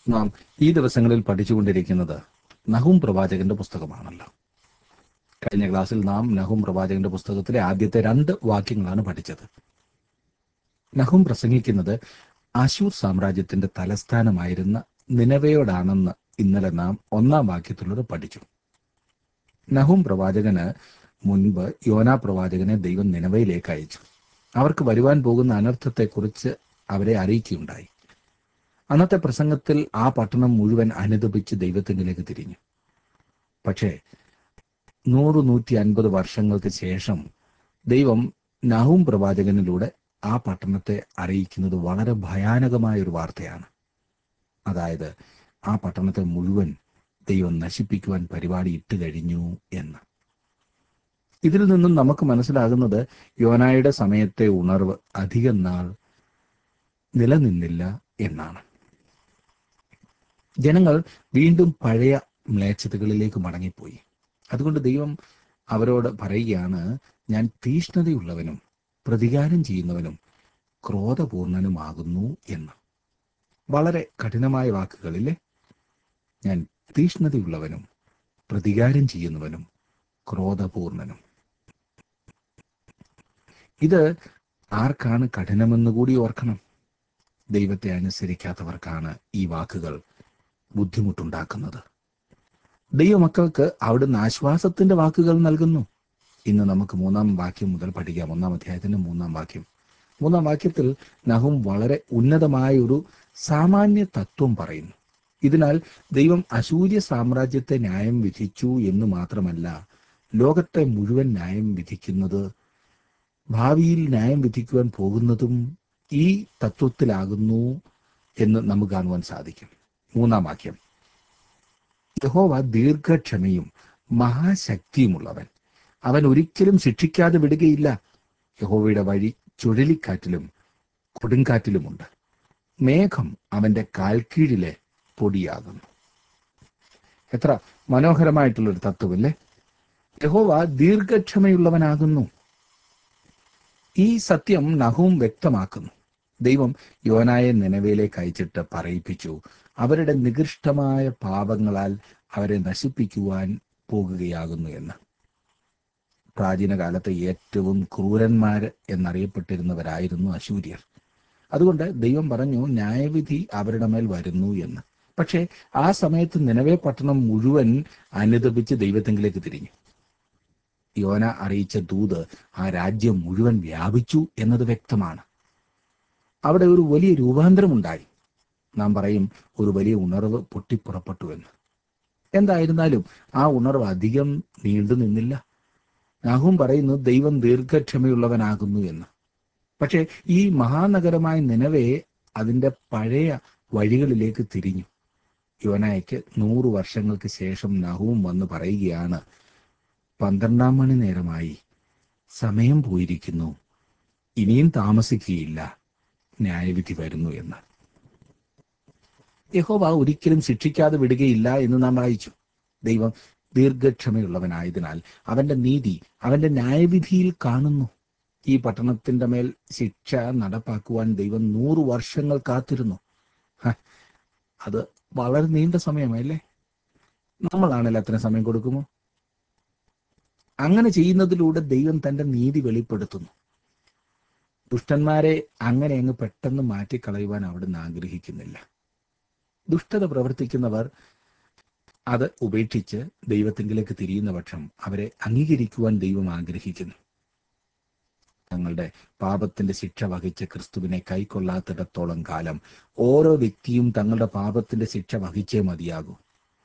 നാം ഈ ദിവസങ്ങളിൽ പഠിച്ചുകൊണ്ടിരിക്കുന്നത് നഹും പ്രവാചകന്റെ പുസ്തകമാണല്ലോ കഴിഞ്ഞ ക്ലാസ്സിൽ നാം നഹും പ്രവാചകന്റെ പുസ്തകത്തിലെ ആദ്യത്തെ രണ്ട് വാക്യങ്ങളാണ് പഠിച്ചത് നഹും പ്രസംഗിക്കുന്നത് അശൂർ സാമ്രാജ്യത്തിന്റെ തലസ്ഥാനമായിരുന്ന നിനവയോടാണെന്ന് ഇന്നലെ നാം ഒന്നാം വാക്യത്തിലൂടെ പഠിച്ചു നഹും പ്രവാചകന് മുൻപ് യോനാ പ്രവാചകനെ ദൈവം നിനവയിലേക്ക് അയച്ചു അവർക്ക് വരുവാൻ പോകുന്ന അനർത്ഥത്തെക്കുറിച്ച് അവരെ അറിയിക്കുകയുണ്ടായി അന്നത്തെ പ്രസംഗത്തിൽ ആ പട്ടണം മുഴുവൻ അനുദപിച്ച് ദൈവത്തിങ്കിലേക്ക് തിരിഞ്ഞു പക്ഷേ നൂറ് നൂറ്റി അൻപത് വർഷങ്ങൾക്ക് ശേഷം ദൈവം നഹൂം പ്രവാചകനിലൂടെ ആ പട്ടണത്തെ അറിയിക്കുന്നത് വളരെ ഭയാനകമായ ഒരു വാർത്തയാണ് അതായത് ആ പട്ടണത്തെ മുഴുവൻ ദൈവം നശിപ്പിക്കുവാൻ പരിപാടി ഇട്ട് കഴിഞ്ഞു എന്ന് ഇതിൽ നിന്നും നമുക്ക് മനസ്സിലാകുന്നത് യോനായുടെ സമയത്തെ ഉണർവ് അധികം നാൾ നിലനിന്നില്ല എന്നാണ് ജനങ്ങൾ വീണ്ടും പഴയ മ്ലേച്ഛതകളിലേക്ക് മടങ്ങിപ്പോയി അതുകൊണ്ട് ദൈവം അവരോട് പറയുകയാണ് ഞാൻ തീഷ്ണതയുള്ളവനും പ്രതികാരം ചെയ്യുന്നവനും ക്രോധപൂർണനുമാകുന്നു എന്ന് വളരെ കഠിനമായ വാക്കുകളില്ലേ ഞാൻ തീഷ്ണതയുള്ളവനും പ്രതികാരം ചെയ്യുന്നവനും ക്രോധപൂർണനും ഇത് ആർക്കാണ് കഠിനമെന്ന് കൂടി ഓർക്കണം ദൈവത്തെ അനുസരിക്കാത്തവർക്കാണ് ഈ വാക്കുകൾ ബുദ്ധിമുട്ടുണ്ടാക്കുന്നത് ദൈവമക്കൾക്ക് അവിടുന്ന് ആശ്വാസത്തിന്റെ വാക്കുകൾ നൽകുന്നു ഇന്ന് നമുക്ക് മൂന്നാം വാക്യം മുതൽ പഠിക്കാം ഒന്നാം അധ്യായത്തിന്റെ മൂന്നാം വാക്യം മൂന്നാം വാക്യത്തിൽ നഹും വളരെ ഉന്നതമായ ഒരു സാമാന്യ തത്വം പറയുന്നു ഇതിനാൽ ദൈവം അശൂര്യ സാമ്രാജ്യത്തെ ന്യായം വിധിച്ചു എന്ന് മാത്രമല്ല ലോകത്തെ മുഴുവൻ ന്യായം വിധിക്കുന്നത് ഭാവിയിൽ ന്യായം വിധിക്കുവാൻ പോകുന്നതും ഈ തത്വത്തിലാകുന്നു എന്ന് നമുക്ക് കാണുവാൻ സാധിക്കും മൂന്നാം വാക്യം യഹോവ ദീർഘക്ഷമയും മഹാശക്തിയുമുള്ളവൻ അവൻ ഒരിക്കലും ശിക്ഷിക്കാതെ വിടുകയില്ല യഹോവയുടെ വഴി ചുഴലിക്കാറ്റിലും കൊടുങ്കാറ്റിലുമുണ്ട് മേഘം അവന്റെ കാൽക്കീഴിലെ പൊടിയാകുന്നു എത്ര മനോഹരമായിട്ടുള്ളൊരു തത്വമല്ലേ യഹോവ ദീർഘക്ഷമയുള്ളവനാകുന്നു ഈ സത്യം നഹൂം വ്യക്തമാക്കുന്നു ദൈവം യോനായെ നിലവിലേക്ക് അയച്ചിട്ട് പറയിപ്പിച്ചു അവരുടെ നികൃഷ്ടമായ പാപങ്ങളാൽ അവരെ നശിപ്പിക്കുവാൻ പോകുകയാകുന്നു എന്ന് പ്രാചീന കാലത്തെ ഏറ്റവും ക്രൂരന്മാര് എന്നറിയപ്പെട്ടിരുന്നവരായിരുന്നു അശൂര്യർ അതുകൊണ്ട് ദൈവം പറഞ്ഞു ന്യായവിധി അവരുടെ മേൽ വരുന്നു എന്ന് പക്ഷേ ആ സമയത്ത് നിലവേ പട്ടണം മുഴുവൻ അനുദപിച്ച് ദൈവത്തെങ്കിലേക്ക് തിരിഞ്ഞു യോന അറിയിച്ച ദൂത് ആ രാജ്യം മുഴുവൻ വ്യാപിച്ചു എന്നത് വ്യക്തമാണ് അവിടെ ഒരു വലിയ രൂപാന്തരം ഉണ്ടായി നാം പറയും ഒരു വലിയ ഉണർവ് പൊട്ടിപ്പുറപ്പെട്ടു എന്ന് എന്തായിരുന്നാലും ആ ഉണർവ് അധികം നീണ്ടു നിന്നില്ല നാഹും പറയുന്നു ദൈവം ദീർഘക്ഷമയുള്ളവനാകുന്നു എന്ന് പക്ഷേ ഈ മഹാനഗരമായ നിലവെ അതിന്റെ പഴയ വഴികളിലേക്ക് തിരിഞ്ഞു യോനായ്ക്ക് നൂറു വർഷങ്ങൾക്ക് ശേഷം നഹുവും വന്ന് പറയുകയാണ് പന്ത്രണ്ടാം മണി നേരമായി സമയം പോയിരിക്കുന്നു ഇനിയും താമസിക്കുകയില്ല ന്യായവിധി വരുന്നു എന്ന് യഹോവ ഒരിക്കലും ശിക്ഷിക്കാതെ വിടുകയില്ല എന്ന് നാം വായിച്ചു ദൈവം ദീർഘക്ഷമയുള്ളവനായതിനാൽ അവന്റെ നീതി അവന്റെ ന്യായവിധിയിൽ കാണുന്നു ഈ പട്ടണത്തിന്റെ മേൽ ശിക്ഷ നടപ്പാക്കുവാൻ ദൈവം നൂറു വർഷങ്ങൾ കാത്തിരുന്നു ഹ, അത് വളരെ നീണ്ട സമയമല്ലേ നമ്മളാണല്ലോ അത്ര സമയം കൊടുക്കുമോ അങ്ങനെ ചെയ്യുന്നതിലൂടെ ദൈവം തന്റെ നീതി വെളിപ്പെടുത്തുന്നു ദുഷ്ടന്മാരെ അങ്ങനെ അങ്ങ് പെട്ടെന്ന് മാറ്റിക്കളയുവാൻ അവിടുന്ന് ആഗ്രഹിക്കുന്നില്ല ദുഷ്ടത പ്രവർത്തിക്കുന്നവർ അത് ഉപേക്ഷിച്ച് ദൈവത്തിങ്കിലേക്ക് തിരിയുന്ന പക്ഷം അവരെ അംഗീകരിക്കുവാൻ ദൈവം ആഗ്രഹിക്കുന്നു തങ്ങളുടെ പാപത്തിന്റെ ശിക്ഷ വഹിച്ച ക്രിസ്തുവിനെ കൈക്കൊള്ളാത്തിടത്തോളം കാലം ഓരോ വ്യക്തിയും തങ്ങളുടെ പാപത്തിന്റെ ശിക്ഷ വഹിച്ചേ മതിയാകൂ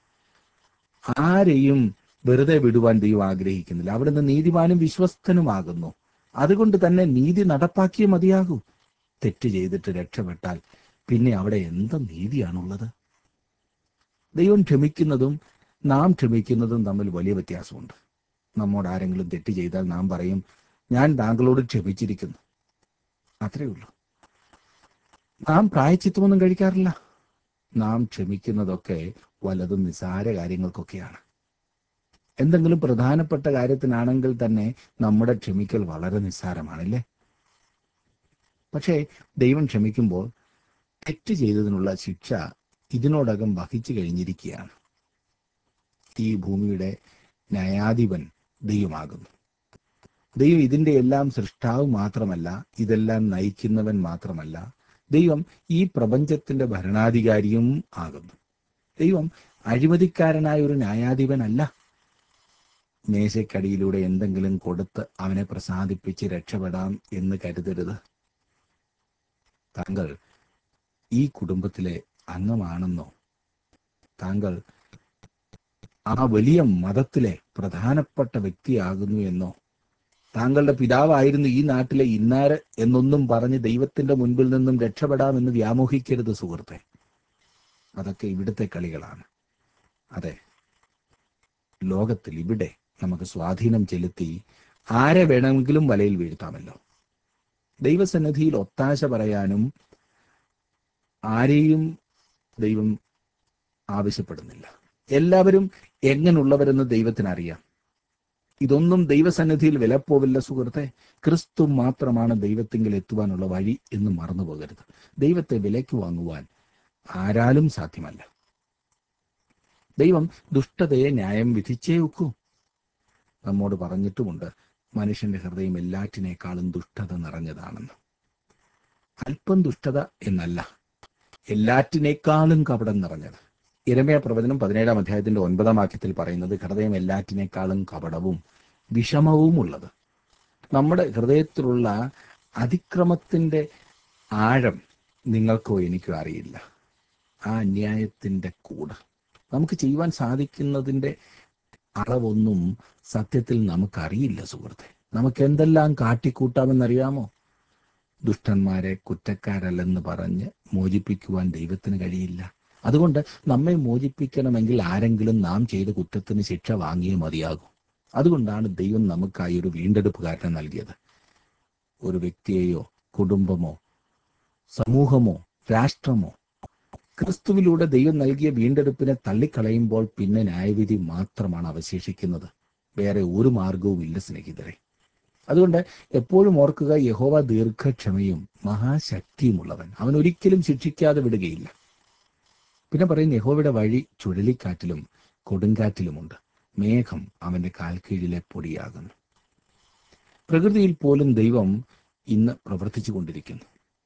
ആരെയും വെറുതെ വിടുവാൻ ദൈവം ആഗ്രഹിക്കുന്നില്ല അവിടുന്ന് നീതിമാനും വിശ്വസ്തനുമാകുന്നു അതുകൊണ്ട് തന്നെ നീതി നടപ്പാക്കിയേ മതിയാകൂ തെറ്റ് ചെയ്തിട്ട് രക്ഷപ്പെട്ടാൽ പിന്നെ അവിടെ എന്ത് നീതിയാണുള്ളത് ദൈവം ക്ഷമിക്കുന്നതും നാം ക്ഷമിക്കുന്നതും തമ്മിൽ വലിയ വ്യത്യാസമുണ്ട് നമ്മോട് ആരെങ്കിലും തെറ്റ് ചെയ്താൽ നാം പറയും ഞാൻ താങ്കളോട് ക്ഷമിച്ചിരിക്കുന്നു അത്രേ ഉള്ളൂ നാം പ്രായച്ചിത്തമൊന്നും കഴിക്കാറില്ല നാം ക്ഷമിക്കുന്നതൊക്കെ വലതും നിസാര കാര്യങ്ങൾക്കൊക്കെയാണ് എന്തെങ്കിലും പ്രധാനപ്പെട്ട കാര്യത്തിനാണെങ്കിൽ തന്നെ നമ്മുടെ ക്ഷമിക്കൽ വളരെ നിസ്സാരമാണല്ലേ പക്ഷേ ദൈവം ക്ഷമിക്കുമ്പോൾ തെറ്റ് ചെയ്തതിനുള്ള ശിക്ഷ ഇതിനോടകം വഹിച്ചു കഴിഞ്ഞിരിക്കുകയാണ് ഈ ഭൂമിയുടെ ന്യായാധിപൻ ദൈവമാകുന്നു ദൈവം ഇതിന്റെ എല്ലാം സൃഷ്ടാവ് മാത്രമല്ല ഇതെല്ലാം നയിക്കുന്നവൻ മാത്രമല്ല ദൈവം ഈ പ്രപഞ്ചത്തിന്റെ ഭരണാധികാരിയും ആകുന്നു ദൈവം അഴിമതിക്കാരനായ ഒരു ന്യായാധിപനല്ല മേശക്കടിയിലൂടെ എന്തെങ്കിലും കൊടുത്ത് അവനെ പ്രസാദിപ്പിച്ച് രക്ഷപ്പെടാം എന്ന് കരുതരുത് താങ്കൾ ഈ കുടുംബത്തിലെ അംഗമാണെന്നോ താങ്കൾ ആ വലിയ മതത്തിലെ പ്രധാനപ്പെട്ട വ്യക്തിയാകുന്നു എന്നോ താങ്കളുടെ പിതാവായിരുന്നു ഈ നാട്ടിലെ ഇന്നാര് എന്നൊന്നും പറഞ്ഞ് ദൈവത്തിന്റെ മുൻപിൽ നിന്നും രക്ഷപ്പെടാമെന്ന് വ്യാമോഹിക്കരുത് സുഹൃത്തെ അതൊക്കെ ഇവിടുത്തെ കളികളാണ് അതെ ലോകത്തിൽ ഇവിടെ നമുക്ക് സ്വാധീനം ചെലുത്തി ആരെ വേണമെങ്കിലും വലയിൽ വീഴ്ത്താമല്ലോ ദൈവസന്നിധിയിൽ ഒത്താശ പറയാനും ആരെയും ദൈവം ആവശ്യപ്പെടുന്നില്ല എല്ലാവരും എങ്ങനെയുള്ളവരെന്ന് ദൈവത്തിനറിയാം ഇതൊന്നും ദൈവസന്നിധിയിൽ വിലപ്പോവില്ല സുഹൃത്തെ ക്രിസ്തു മാത്രമാണ് ദൈവത്തിങ്കിൽ എത്തുവാനുള്ള വഴി എന്ന് മറന്നു പോകരുത് ദൈവത്തെ വിലയ്ക്ക് വാങ്ങുവാൻ ആരാലും സാധ്യമല്ല ദൈവം ദുഷ്ടതയെ ന്യായം വിധിച്ചേ ഒക്കൂ നമ്മോട് പറഞ്ഞിട്ടുമുണ്ട് മനുഷ്യന്റെ ഹൃദയം എല്ലാറ്റിനേക്കാളും ദുഷ്ടത നിറഞ്ഞതാണെന്ന് അല്പം ദുഷ്ടത എന്നല്ല എല്ലാറ്റിനേക്കാളും കപടം നിറഞ്ഞത് ഇരമയ പ്രവചനം പതിനേഴാം അധ്യായത്തിന്റെ ഒൻപതാം വാക്യത്തിൽ പറയുന്നത് ഹൃദയം എല്ലാറ്റിനേക്കാളും കപടവും വിഷമവും ഉള്ളത് നമ്മുടെ ഹൃദയത്തിലുള്ള അതിക്രമത്തിന്റെ ആഴം നിങ്ങൾക്കോ എനിക്കോ അറിയില്ല ആ അന്യായത്തിന്റെ കൂട് നമുക്ക് ചെയ്യുവാൻ സാധിക്കുന്നതിന്റെ അളവൊന്നും സത്യത്തിൽ നമുക്കറിയില്ല സുഹൃത്തെ നമുക്ക് എന്തെല്ലാം കാട്ടിക്കൂട്ടാമെന്നറിയാമോ ദുഷ്ടന്മാരെ കുറ്റക്കാരല്ലെന്ന് പറഞ്ഞ് മോചിപ്പിക്കുവാൻ ദൈവത്തിന് കഴിയില്ല അതുകൊണ്ട് നമ്മെ മോചിപ്പിക്കണമെങ്കിൽ ആരെങ്കിലും നാം ചെയ്ത കുറ്റത്തിന് ശിക്ഷ വാങ്ങിയേ മതിയാകൂ അതുകൊണ്ടാണ് ദൈവം നമുക്കായി ഒരു വീണ്ടെടുപ്പുകാരനെ നൽകിയത് ഒരു വ്യക്തിയെയോ കുടുംബമോ സമൂഹമോ രാഷ്ട്രമോ ക്രിസ്തുവിലൂടെ ദൈവം നൽകിയ വീണ്ടെടുപ്പിനെ തള്ളിക്കളയുമ്പോൾ പിന്നെ ന്യായവിധി മാത്രമാണ് അവശേഷിക്കുന്നത് വേറെ ഒരു മാർഗവും ഇല്ല സ്നേഹിതരെ അതുകൊണ്ട് എപ്പോഴും ഓർക്കുക യഹോവ ദീർഘക്ഷമയും മഹാശക്തിയുമുള്ളവൻ അവൻ ഒരിക്കലും ശിക്ഷിക്കാതെ വിടുകയില്ല പിന്നെ പറയും യഹോവയുടെ വഴി ചുഴലിക്കാറ്റിലും കൊടുങ്കാറ്റിലുമുണ്ട് മേഘം അവന്റെ കാൽക്കീഴിലെ പൊടിയാകുന്നു പ്രകൃതിയിൽ പോലും ദൈവം ഇന്ന് പ്രവർത്തിച്ചു കൊണ്ടിരിക്കുന്നു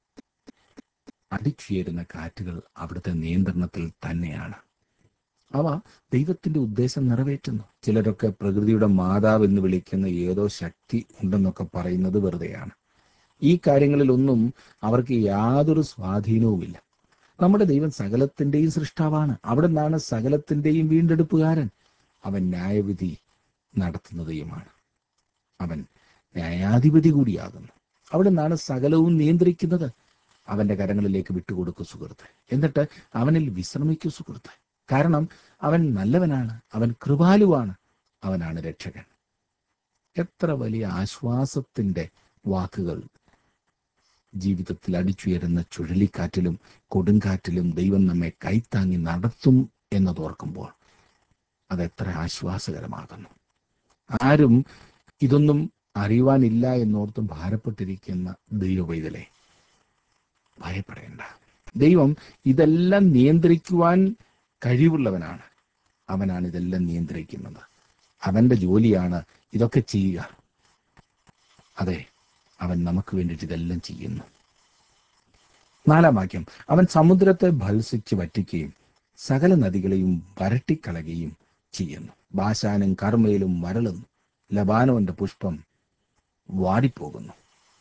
അടിച്ചുയരുന്ന കാറ്റുകൾ അവിടുത്തെ നിയന്ത്രണത്തിൽ തന്നെയാണ് അവ ദൈവത്തിന്റെ ഉദ്ദേശം നിറവേറ്റുന്നു ചിലരൊക്കെ പ്രകൃതിയുടെ മാതാവ് എന്ന് വിളിക്കുന്ന ഏതോ ശക്തി ഉണ്ടെന്നൊക്കെ പറയുന്നത് വെറുതെയാണ് ഈ കാര്യങ്ങളിലൊന്നും അവർക്ക് യാതൊരു സ്വാധീനവുമില്ല നമ്മുടെ ദൈവം സകലത്തിന്റെയും സൃഷ്ടാവാണ് അവിടെ നിന്നാണ് സകലത്തിന്റെയും വീണ്ടെടുപ്പുകാരൻ അവൻ ന്യായവിധി നടത്തുന്ന ദൈവമാണ് അവൻ ന്യായാധിപതി കൂടിയാകുന്നു അവിടെ നിന്നാണ് സകലവും നിയന്ത്രിക്കുന്നത് അവന്റെ കരങ്ങളിലേക്ക് വിട്ടുകൊടുക്കൂ സുഹൃത്ത് എന്നിട്ട് അവനിൽ വിശ്രമിക്കൂ സുഹൃത്ത് കാരണം അവൻ നല്ലവനാണ് അവൻ കൃപാലുവാണ് അവനാണ് രക്ഷകൻ എത്ര വലിയ ആശ്വാസത്തിന്റെ വാക്കുകൾ ജീവിതത്തിൽ അടിച്ചുയരുന്ന ചുഴലിക്കാറ്റിലും കൊടുങ്കാറ്റിലും ദൈവം നമ്മെ കൈത്താങ്ങി നടത്തും എന്നതോർക്കുമ്പോൾ അതെത്ര ആശ്വാസകരമാകുന്നു ആരും ഇതൊന്നും അറിയുവാനില്ല എന്നോർത്ത് ഭാരപ്പെട്ടിരിക്കുന്ന ദൈവവൈതലെ ഭയപ്പെടേണ്ട ദൈവം ഇതെല്ലാം നിയന്ത്രിക്കുവാൻ കഴിവുള്ളവനാണ് അവനാണ് ഇതെല്ലാം നിയന്ത്രിക്കുന്നത് അവന്റെ ജോലിയാണ് ഇതൊക്കെ ചെയ്യുക അതെ അവൻ നമുക്ക് വേണ്ടിയിട്ട് ഇതെല്ലാം ചെയ്യുന്നു നാലാം വാക്യം അവൻ സമുദ്രത്തെ ഭത്സിച്ച് വറ്റിക്കുകയും സകല നദികളെയും വരട്ടിക്കളയുകയും ചെയ്യുന്നു ബാശാനും കർമ്മയിലും വരളുന്നു ലബാനോന്റെ പുഷ്പം വാടിപ്പോകുന്നു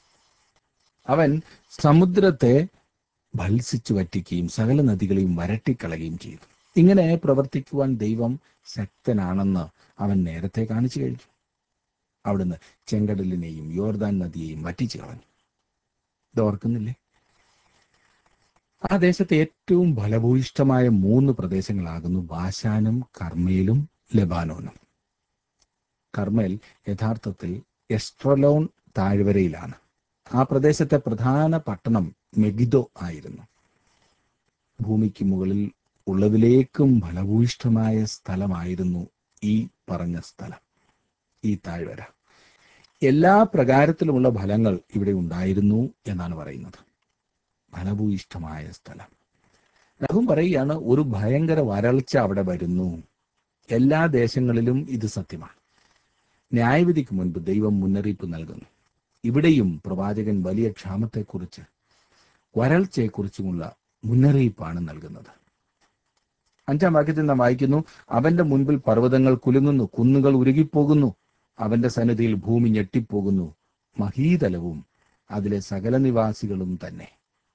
അവൻ സമുദ്രത്തെ ഭത്സിച്ചു വറ്റിക്കുകയും സകല നദികളെയും വരട്ടിക്കളയുകയും ചെയ്തു ഇങ്ങനെ പ്രവർത്തിക്കുവാൻ ദൈവം ശക്തനാണെന്ന് അവൻ നേരത്തെ കാണിച്ചു കഴിഞ്ഞു അവിടുന്ന് ചെങ്കടലിനെയും യോർദാൻ നദിയെയും വറ്റിച്ചു കളഞ്ഞു ഇത് ഓർക്കുന്നില്ലേ ആ ദേശത്തെ ഏറ്റവും ഫലഭൂയിഷ്ടമായ മൂന്ന് പ്രദേശങ്ങളാകുന്നു ബാശാനും കർമ്മയിലും ലെബാനോനും കർമ്മേൽ യഥാർത്ഥത്തിൽ എസ്ട്രലോൺ താഴ്വരയിലാണ് ആ പ്രദേശത്തെ പ്രധാന പട്ടണം മെഗിദോ ആയിരുന്നു ഭൂമിക്ക് മുകളിൽ ഉള്ളതിലേക്കും ഫലഭൂയിഷ്ടമായ സ്ഥലമായിരുന്നു ഈ പറഞ്ഞ സ്ഥലം ഈ താഴ്വര എല്ലാ പ്രകാരത്തിലുമുള്ള ഫലങ്ങൾ ഇവിടെ ഉണ്ടായിരുന്നു എന്നാണ് പറയുന്നത് ഫലഭൂയിഷ്ടമായ സ്ഥലം നഹും പറയുകയാണ് ഒരു ഭയങ്കര വരൾച്ച അവിടെ വരുന്നു എല്ലാ ദേശങ്ങളിലും ഇത് സത്യമാണ് ന്യായവിധിക്ക് മുൻപ് ദൈവം മുന്നറിയിപ്പ് നൽകുന്നു ഇവിടെയും പ്രവാചകൻ വലിയ ക്ഷാമത്തെക്കുറിച്ച് വരൾച്ചയെക്കുറിച്ചുമുള്ള മുന്നറിയിപ്പാണ് നൽകുന്നത് അഞ്ചാം വാക്യത്തിൽ നാം വായിക്കുന്നു അവന്റെ മുൻപിൽ പർവ്വതങ്ങൾ കുലുങ്ങുന്നു കുന്നുകൾ ഉരുകിപ്പോകുന്നു അവന്റെ സന്നിധിയിൽ ഭൂമി ഞെട്ടിപ്പോകുന്നു മഹീതലവും അതിലെ സകല നിവാസികളും തന്നെ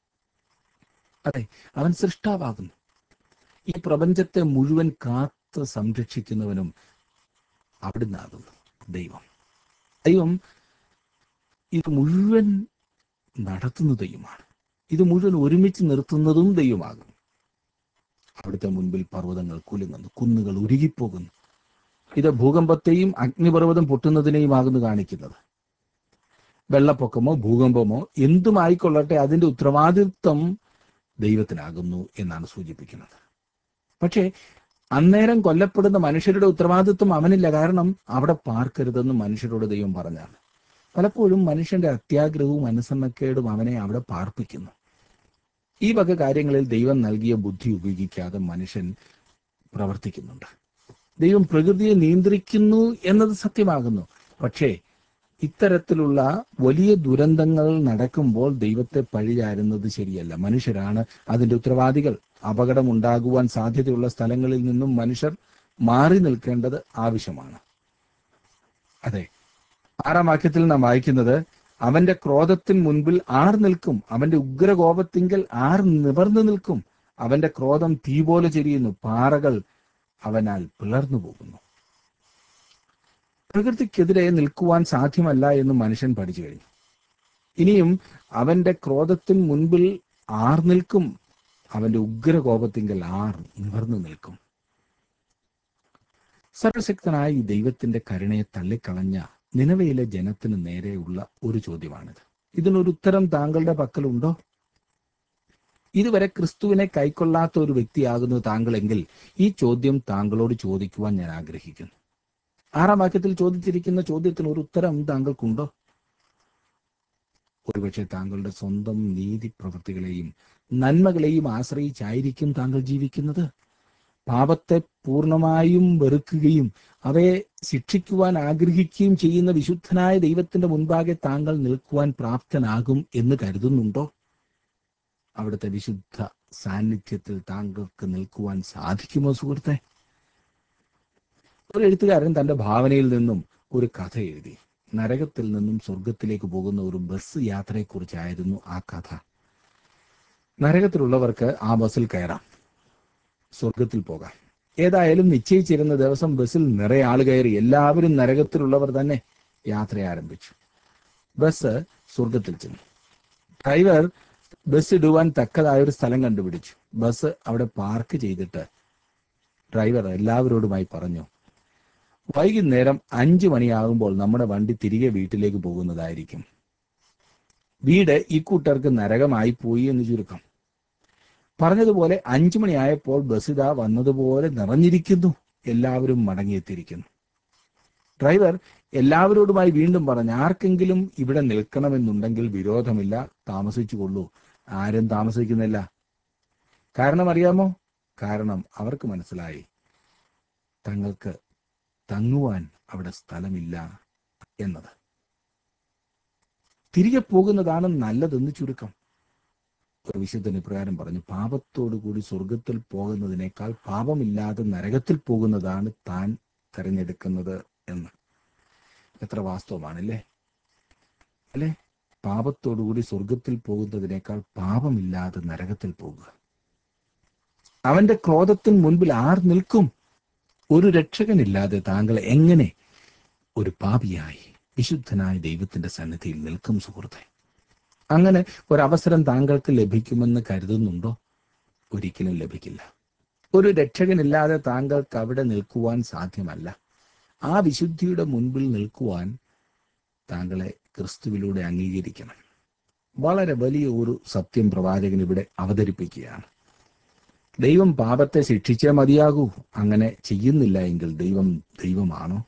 അതെ അവൻ സൃഷ്ടാവാകുന്നു ഈ പ്രപഞ്ചത്തെ മുഴുവൻ കാത്ത് സംരക്ഷിക്കുന്നവനും അവിടുന്നാകുന്നു ദൈവം ദൈവം ഇത് മുഴുവൻ നടത്തുന്ന ദൈവമാണ് ഇത് മുഴുവൻ ഒരുമിച്ച് നിർത്തുന്നതും ദൈവമാകും അവിടുത്തെ മുൻപിൽ പർവ്വതങ്ങൾ കുലുങ്ങുന്നു കുന്നുകൾ ഉരുകിപ്പോകുന്നു ഇത് ഭൂകമ്പത്തെയും അഗ്നിപർവ്വതം പൊട്ടുന്നതിനെയുമാകുന്നു കാണിക്കുന്നത് വെള്ളപ്പൊക്കമോ ഭൂകമ്പമോ എന്തുമായിക്കൊള്ളട്ടെ അതിന്റെ ഉത്തരവാദിത്വം ദൈവത്തിനാകുന്നു എന്നാണ് സൂചിപ്പിക്കുന്നത് പക്ഷേ അന്നേരം കൊല്ലപ്പെടുന്ന മനുഷ്യരുടെ ഉത്തരവാദിത്വം അവനില്ല കാരണം അവിടെ പാർക്കരുതെന്ന് മനുഷ്യരോട് ദൈവം പറഞ്ഞാണ് പലപ്പോഴും മനുഷ്യന്റെ അത്യാഗ്രഹവും അനുസരണക്കേടും അവനെ അവിടെ പാർപ്പിക്കുന്നു ഈ വക കാര്യങ്ങളിൽ ദൈവം നൽകിയ ബുദ്ധി ഉപയോഗിക്കാതെ മനുഷ്യൻ പ്രവർത്തിക്കുന്നുണ്ട് ദൈവം പ്രകൃതിയെ നിയന്ത്രിക്കുന്നു എന്നത് സത്യമാകുന്നു പക്ഷേ ഇത്തരത്തിലുള്ള വലിയ ദുരന്തങ്ങൾ നടക്കുമ്പോൾ ദൈവത്തെ പഴിചാരുന്നത് ശരിയല്ല മനുഷ്യരാണ് അതിന്റെ ഉത്തരവാദികൾ അപകടമുണ്ടാകുവാൻ സാധ്യതയുള്ള സ്ഥലങ്ങളിൽ നിന്നും മനുഷ്യർ മാറി നിൽക്കേണ്ടത് ആവശ്യമാണ് അതെ ആറാം വാക്യത്തിൽ നാം വായിക്കുന്നത് അവന്റെ ക്രോധത്തിന് മുൻപിൽ ആർ നിൽക്കും അവന്റെ ഉഗ്രകോപത്തിങ്കൽ ആർ നിവർന്നു നിൽക്കും അവന്റെ ക്രോധം തീ പോലെ ചെരിയുന്നു പാറകൾ അവനാൽ പിളർന്നു പോകുന്നു പ്രകൃതിക്കെതിരെ നിൽക്കുവാൻ സാധ്യമല്ല എന്ന് മനുഷ്യൻ പഠിച്ചു കഴിഞ്ഞു ഇനിയും അവന്റെ ക്രോധത്തിന് മുൻപിൽ ആർ നിൽക്കും അവന്റെ ഉഗ്രകോപത്തിങ്കൽ ആർ നിവർന്നു നിൽക്കും സർവശക്തനായ ഈ ദൈവത്തിന്റെ കരുണയെ തള്ളിക്കളഞ്ഞ നിലവയിലെ ജനത്തിന് നേരെയുള്ള ഒരു ചോദ്യമാണിത് ഇതിനൊരു ഉത്തരം താങ്കളുടെ പക്കലുണ്ടോ ഇതുവരെ ക്രിസ്തുവിനെ കൈക്കൊള്ളാത്ത ഒരു വ്യക്തിയാകുന്നു താങ്കളെങ്കിൽ ഈ ചോദ്യം താങ്കളോട് ചോദിക്കുവാൻ ഞാൻ ആഗ്രഹിക്കുന്നു ആറാം വാക്യത്തിൽ ചോദിച്ചിരിക്കുന്ന ചോദ്യത്തിന് ഒരു ഉത്തരം താങ്കൾക്കുണ്ടോ ഒരുപക്ഷെ താങ്കളുടെ സ്വന്തം നീതി പ്രവൃത്തികളെയും നന്മകളെയും ആശ്രയിച്ചായിരിക്കും താങ്കൾ ജീവിക്കുന്നത് പാപത്തെ പൂർണ്ണമായും വെറുക്കുകയും അവയെ ശിക്ഷിക്കുവാൻ ആഗ്രഹിക്കുകയും ചെയ്യുന്ന വിശുദ്ധനായ ദൈവത്തിന്റെ മുൻപാകെ താങ്കൾ നിൽക്കുവാൻ പ്രാപ്തനാകും എന്ന് കരുതുന്നുണ്ടോ അവിടുത്തെ വിശുദ്ധ സാന്നിധ്യത്തിൽ താങ്കൾക്ക് നിൽക്കുവാൻ സാധിക്കുമോ സുഹൃത്തെ ഒരു എഴുത്തുകാരൻ തന്റെ ഭാവനയിൽ നിന്നും ഒരു കഥ എഴുതി നരകത്തിൽ നിന്നും സ്വർഗത്തിലേക്ക് പോകുന്ന ഒരു ബസ് യാത്രയെക്കുറിച്ചായിരുന്നു ആ കഥ നരകത്തിലുള്ളവർക്ക് ആ ബസ്സിൽ കയറാം സ്വർഗത്തിൽ പോകാം ഏതായാലും നിശ്ചയിച്ചിരുന്ന ദിവസം ബസ്സിൽ നിറയെ ആൾ കയറി എല്ലാവരും നരകത്തിലുള്ളവർ തന്നെ യാത്ര ആരംഭിച്ചു ബസ് സ്വർഗത്തിൽ ചെന്നു ഡ്രൈവർ ബസ് ഇടുവാൻ തക്കതായ ഒരു സ്ഥലം കണ്ടുപിടിച്ചു ബസ് അവിടെ പാർക്ക് ചെയ്തിട്ട് ഡ്രൈവർ എല്ലാവരോടുമായി പറഞ്ഞു വൈകുന്നേരം അഞ്ചു മണിയാകുമ്പോൾ നമ്മുടെ വണ്ടി തിരികെ വീട്ടിലേക്ക് പോകുന്നതായിരിക്കും വീട് ഈ കൂട്ടർക്ക് നരകമായി പോയി എന്ന് ചുരുക്കം പറഞ്ഞതുപോലെ അഞ്ചു മണിയായപ്പോൾ ബസ് ഇതാ വന്നതുപോലെ നിറഞ്ഞിരിക്കുന്നു എല്ലാവരും മടങ്ങിയെത്തിയിരിക്കുന്നു ഡ്രൈവർ എല്ലാവരോടുമായി വീണ്ടും പറഞ്ഞു ആർക്കെങ്കിലും ഇവിടെ നിൽക്കണമെന്നുണ്ടെങ്കിൽ വിരോധമില്ല താമസിച്ചുകൊള്ളൂ ആരും താമസിക്കുന്നില്ല കാരണം അറിയാമോ കാരണം അവർക്ക് മനസ്സിലായി തങ്ങൾക്ക് തങ്ങുവാൻ അവിടെ സ്ഥലമില്ല എന്നത് തിരികെ പോകുന്നതാണ് നല്ലതെന്ന് ചുരുക്കം ഒരു വിശുദ്ധൻ ഇപ്രകാരം പറഞ്ഞു പാപത്തോടു കൂടി സ്വർഗത്തിൽ പോകുന്നതിനേക്കാൾ പാപമില്ലാതെ നരകത്തിൽ പോകുന്നതാണ് താൻ തിരഞ്ഞെടുക്കുന്നത് എന്ന് എത്ര വാസ്തവമാണല്ലേ അല്ലേ പാപത്തോടുകൂടി സ്വർഗത്തിൽ പോകുന്നതിനേക്കാൾ പാപമില്ലാതെ നരകത്തിൽ പോകുക അവന്റെ ക്രോധത്തിന് മുൻപിൽ ആർ നിൽക്കും ഒരു രക്ഷകനില്ലാതെ താങ്കൾ എങ്ങനെ ഒരു പാപിയായി വിശുദ്ധനായ ദൈവത്തിന്റെ സന്നിധിയിൽ നിൽക്കും സുഹൃത്തെ അങ്ങനെ ഒരവസരം താങ്കൾക്ക് ലഭിക്കുമെന്ന് കരുതുന്നുണ്ടോ ഒരിക്കലും ലഭിക്കില്ല ഒരു രക്ഷകനില്ലാതെ താങ്കൾക്ക് അവിടെ നിൽക്കുവാൻ സാധ്യമല്ല ആ വിശുദ്ധിയുടെ മുൻപിൽ നിൽക്കുവാൻ താങ്കളെ ക്രിസ്തുവിലൂടെ അംഗീകരിക്കണം വളരെ വലിയ ഒരു സത്യം പ്രവാചകൻ ഇവിടെ അവതരിപ്പിക്കുകയാണ് ദൈവം പാപത്തെ ശിക്ഷിച്ചേ മതിയാകൂ അങ്ങനെ ചെയ്യുന്നില്ല എങ്കിൽ ദൈവം ദൈവമാണോ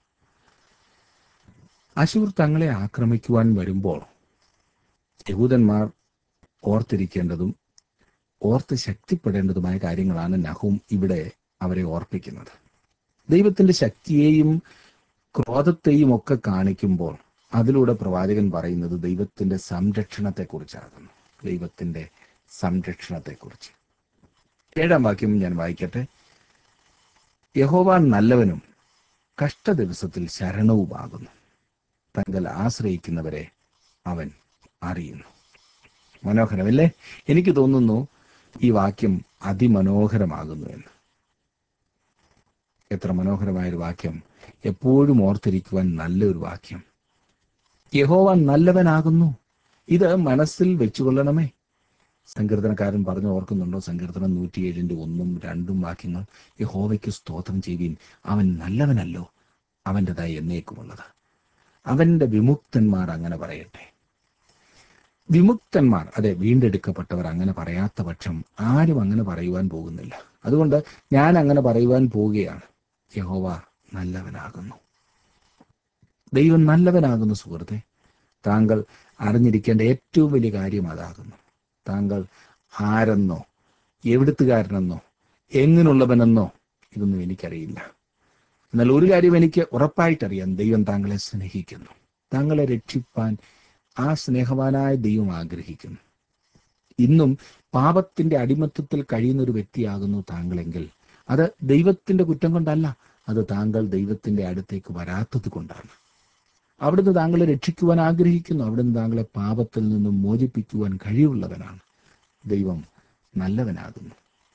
അശൂർ തങ്ങളെ ആക്രമിക്കുവാൻ വരുമ്പോൾ യഹൂദന്മാർ ഓർത്തിരിക്കേണ്ടതും ഓർത്ത് ശക്തിപ്പെടേണ്ടതുമായ കാര്യങ്ങളാണ് നഹൂം ഇവിടെ അവരെ ഓർപ്പിക്കുന്നത് ദൈവത്തിന്റെ ശക്തിയെയും ക്രോധത്തെയും ഒക്കെ കാണിക്കുമ്പോൾ അതിലൂടെ പ്രവാചകൻ പറയുന്നത് ദൈവത്തിന്റെ സംരക്ഷണത്തെക്കുറിച്ചാകുന്നു ദൈവത്തിന്റെ സംരക്ഷണത്തെക്കുറിച്ച് ഏഴാം വാക്യം ഞാൻ വായിക്കട്ടെ യഹോവ നല്ലവനും കഷ്ടദിവസത്തിൽ ശരണവുമാകുന്നു തങ്കൽ ആശ്രയിക്കുന്നവരെ അവൻ അറിയുന്നു മനോഹരമല്ലേ എനിക്ക് തോന്നുന്നു ഈ വാക്യം അതിമനോഹരമാകുന്നു എന്ന് എത്ര മനോഹരമായ ഒരു വാക്യം എപ്പോഴും ഓർത്തിരിക്കുവാൻ നല്ലൊരു വാക്യം യഹോവ നല്ലവനാകുന്നു ഇത് മനസ്സിൽ വെച്ചുകൊള്ളണമേ സങ്കീർത്തനക്കാരൻ പറഞ്ഞു ഓർക്കുന്നുണ്ടോ സങ്കീർത്തനം നൂറ്റിയേഴിന്റെ ഒന്നും രണ്ടും വാക്യങ്ങൾ യഹോവയ്ക്ക് സ്തോത്രം ചെയ്യുവീൻ അവൻ നല്ലവനല്ലോ അവൻ്റെതായി എന്നേക്കുമുള്ളത് അവന്റെ വിമുക്തന്മാർ അങ്ങനെ പറയട്ടെ വിമുക്തന്മാർ അതെ വീണ്ടെടുക്കപ്പെട്ടവർ അങ്ങനെ പറയാത്ത പക്ഷം ആരും അങ്ങനെ പറയുവാൻ പോകുന്നില്ല അതുകൊണ്ട് ഞാൻ അങ്ങനെ പറയുവാൻ പോവുകയാണ് യഹോവ നല്ലവനാകുന്നു ദൈവം നല്ലവനാകുന്നു സുഹൃത്തെ താങ്കൾ അറിഞ്ഞിരിക്കേണ്ട ഏറ്റവും വലിയ കാര്യം അതാകുന്നു താങ്കൾ ആരെന്നോ എവിടുത്തുകാരനെന്നോ എങ്ങനെയുള്ളവനെന്നോ ഇതൊന്നും എനിക്കറിയില്ല എന്നാൽ ഒരു കാര്യം എനിക്ക് ഉറപ്പായിട്ടറിയാം ദൈവം താങ്കളെ സ്നേഹിക്കുന്നു താങ്കളെ രക്ഷിപ്പാൻ ആ സ്നേഹവാനായ ദൈവം ആഗ്രഹിക്കുന്നു ഇന്നും പാപത്തിന്റെ അടിമത്തത്തിൽ കഴിയുന്ന ഒരു വ്യക്തിയാകുന്നു താങ്കളെങ്കിൽ അത് ദൈവത്തിന്റെ കുറ്റം കൊണ്ടല്ല അത് താങ്കൾ ദൈവത്തിന്റെ അടുത്തേക്ക് വരാത്തത് കൊണ്ടാണ് അവിടുന്ന് താങ്കളെ രക്ഷിക്കുവാൻ ആഗ്രഹിക്കുന്നു അവിടുന്ന് താങ്കളെ പാപത്തിൽ നിന്നും മോചിപ്പിക്കുവാൻ കഴിവുള്ളവനാണ് ദൈവം നല്ലവനാകുന്നു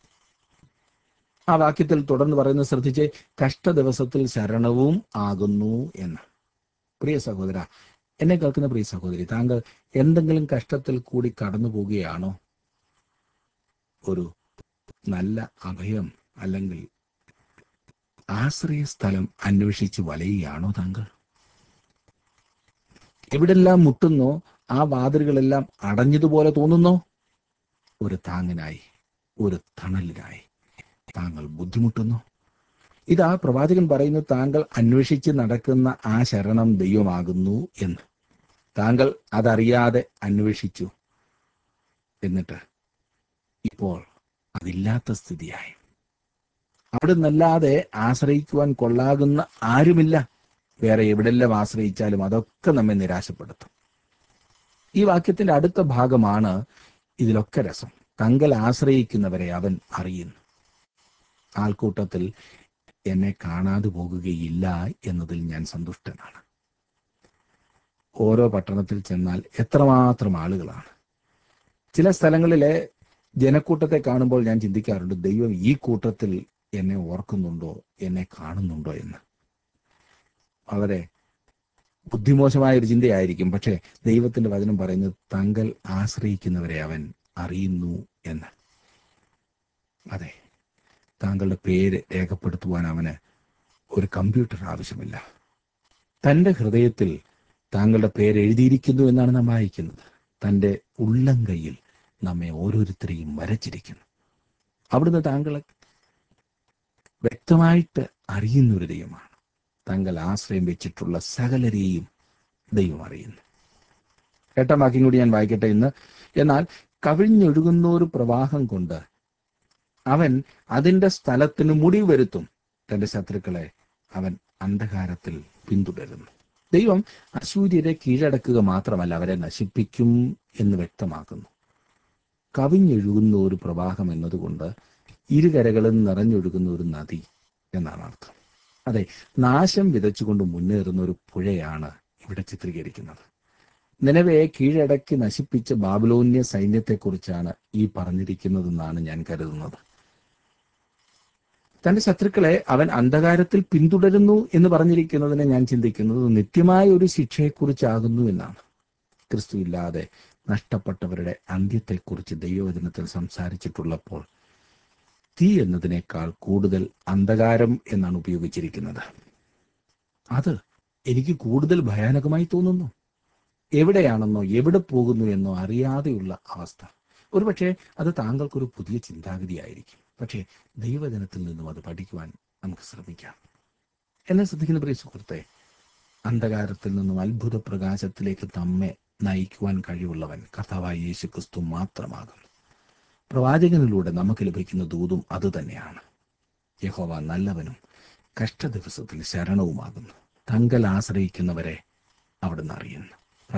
ആ വാക്യത്തിൽ തുടർന്ന് പറയുന്നത് ശ്രദ്ധിച്ച് കഷ്ടദിവസത്തിൽ ശരണവും ആകുന്നു എന്ന് പ്രിയ സഹോദര എന്നെ കേൾക്കുന്ന പ്രിയ സഹോദരി താങ്കൾ എന്തെങ്കിലും കഷ്ടത്തിൽ കൂടി കടന്നു പോവുകയാണോ ഒരു നല്ല അഭയം അല്ലെങ്കിൽ ആശ്രയ സ്ഥലം അന്വേഷിച്ച് വലയുകയാണോ താങ്കൾ എവിടെല്ലാം മുട്ടുന്നോ ആ വാതിലുകളെല്ലാം അടഞ്ഞതുപോലെ തോന്നുന്നോ ഒരു താങ്ങിനായി ഒരു തണലിനായി താങ്കൾ ബുദ്ധിമുട്ടുന്നു ഇതാ പ്രവാചകൻ പറയുന്നു താങ്കൾ അന്വേഷിച്ച് നടക്കുന്ന ആ ശരണം ദൈവമാകുന്നു എന്ന് താങ്കൾ അതറിയാതെ അന്വേഷിച്ചു എന്നിട്ട് ഇപ്പോൾ അതില്ലാത്ത സ്ഥിതിയായി അവിടെ നിന്നല്ലാതെ ആശ്രയിക്കുവാൻ കൊള്ളാകുന്ന ആരുമില്ല വേറെ എവിടെല്ലാം ആശ്രയിച്ചാലും അതൊക്കെ നമ്മെ നിരാശപ്പെടുത്തും ഈ വാക്യത്തിന്റെ അടുത്ത ഭാഗമാണ് ഇതിലൊക്കെ രസം തങ്കൽ ആശ്രയിക്കുന്നവരെ അവൻ അറിയുന്നു ആൾക്കൂട്ടത്തിൽ എന്നെ കാണാതെ പോകുകയില്ല എന്നതിൽ ഞാൻ സന്തുഷ്ടനാണ് ഓരോ പട്ടണത്തിൽ ചെന്നാൽ എത്രമാത്രം ആളുകളാണ് ചില സ്ഥലങ്ങളിലെ ജനക്കൂട്ടത്തെ കാണുമ്പോൾ ഞാൻ ചിന്തിക്കാറുണ്ട് ദൈവം ഈ കൂട്ടത്തിൽ എന്നെ ഓർക്കുന്നുണ്ടോ എന്നെ കാണുന്നുണ്ടോ എന്ന് വളരെ ബുദ്ധിമോശമായ ഒരു ചിന്തയായിരിക്കും പക്ഷേ ദൈവത്തിന്റെ വചനം പറയുന്നത് തങ്കൽ ആശ്രയിക്കുന്നവരെ അവൻ അറിയുന്നു എന്ന് അതെ താങ്കളുടെ പേര് രേഖപ്പെടുത്തുവാൻ അവന് ഒരു കമ്പ്യൂട്ടർ ആവശ്യമില്ല തന്റെ ഹൃദയത്തിൽ താങ്കളുടെ പേര് എഴുതിയിരിക്കുന്നു എന്നാണ് നാം വായിക്കുന്നത് തന്റെ ഉള്ളം കൈയിൽ നമ്മെ ഓരോരുത്തരെയും വരച്ചിരിക്കുന്നു അവിടുന്ന് താങ്കളെ വ്യക്തമായിട്ട് അറിയുന്ന ഒരു ദൈവമാണ് താങ്കൾ ആശ്രയം വെച്ചിട്ടുള്ള സകലരെയും ദൈവം അറിയുന്നു എട്ടാം വാക്യം കൂടി ഞാൻ വായിക്കട്ടെ ഇന്ന് എന്നാൽ കവിഞ്ഞൊഴുകുന്ന ഒരു പ്രവാഹം കൊണ്ട് അവൻ അതിന്റെ സ്ഥലത്തിന് മുടിവ് വരുത്തും തന്റെ ശത്രുക്കളെ അവൻ അന്ധകാരത്തിൽ പിന്തുടരുന്നു ദൈവം അസൂര്യരെ കീഴടക്കുക മാത്രമല്ല അവരെ നശിപ്പിക്കും എന്ന് വ്യക്തമാക്കുന്നു കവിഞ്ഞൊഴുകുന്ന ഒരു പ്രവാഹം എന്നതുകൊണ്ട് ഇരുകരകളും നിറഞ്ഞൊഴുകുന്ന ഒരു നദി എന്നാണ് അർത്ഥം അതെ നാശം വിതച്ചുകൊണ്ട് മുന്നേറുന്ന ഒരു പുഴയാണ് ഇവിടെ ചിത്രീകരിക്കുന്നത് നിലവയെ കീഴടക്കി നശിപ്പിച്ച ബാബിലോന്യ സൈന്യത്തെക്കുറിച്ചാണ് ഈ പറഞ്ഞിരിക്കുന്നതെന്നാണ് ഞാൻ കരുതുന്നത് തന്റെ ശത്രുക്കളെ അവൻ അന്ധകാരത്തിൽ പിന്തുടരുന്നു എന്ന് പറഞ്ഞിരിക്കുന്നതിനെ ഞാൻ ചിന്തിക്കുന്നത് നിത്യമായ ഒരു ശിക്ഷയെക്കുറിച്ചാകുന്നു എന്നാണ് ക്രിസ്തു ഇല്ലാതെ നഷ്ടപ്പെട്ടവരുടെ അന്ത്യത്തെക്കുറിച്ച് ദൈവവചനത്തിൽ സംസാരിച്ചിട്ടുള്ളപ്പോൾ തീ എന്നതിനേക്കാൾ കൂടുതൽ അന്ധകാരം എന്നാണ് ഉപയോഗിച്ചിരിക്കുന്നത് അത് എനിക്ക് കൂടുതൽ ഭയാനകമായി തോന്നുന്നു എവിടെയാണെന്നോ എവിടെ പോകുന്നു എന്നോ അറിയാതെയുള്ള അവസ്ഥ ഒരുപക്ഷെ അത് താങ്കൾക്കൊരു പുതിയ ചിന്താഗതിയായിരിക്കും പക്ഷേ ദൈവജനത്തിൽ നിന്നും അത് പഠിക്കുവാൻ നമുക്ക് ശ്രമിക്കാം എന്നെ ശ്രദ്ധിക്കുന്ന പ്രിയ സുഹൃത്തെ അന്ധകാരത്തിൽ നിന്നും അത്ഭുത പ്രകാശത്തിലേക്ക് നമ്മെ നയിക്കുവാൻ കഴിവുള്ളവൻ കർത്താവായ യേശു ക്രിസ്തു മാത്രമാകുന്നു പ്രവാചകനിലൂടെ നമുക്ക് ലഭിക്കുന്ന ദൂതും അതുതന്നെയാണ് യഹോവ നല്ലവനും കഷ്ടദിവസത്തിൽ ശരണവുമാകുന്നു തങ്കൽ ആശ്രയിക്കുന്നവരെ അവിടുന്ന് അറിയുന്നു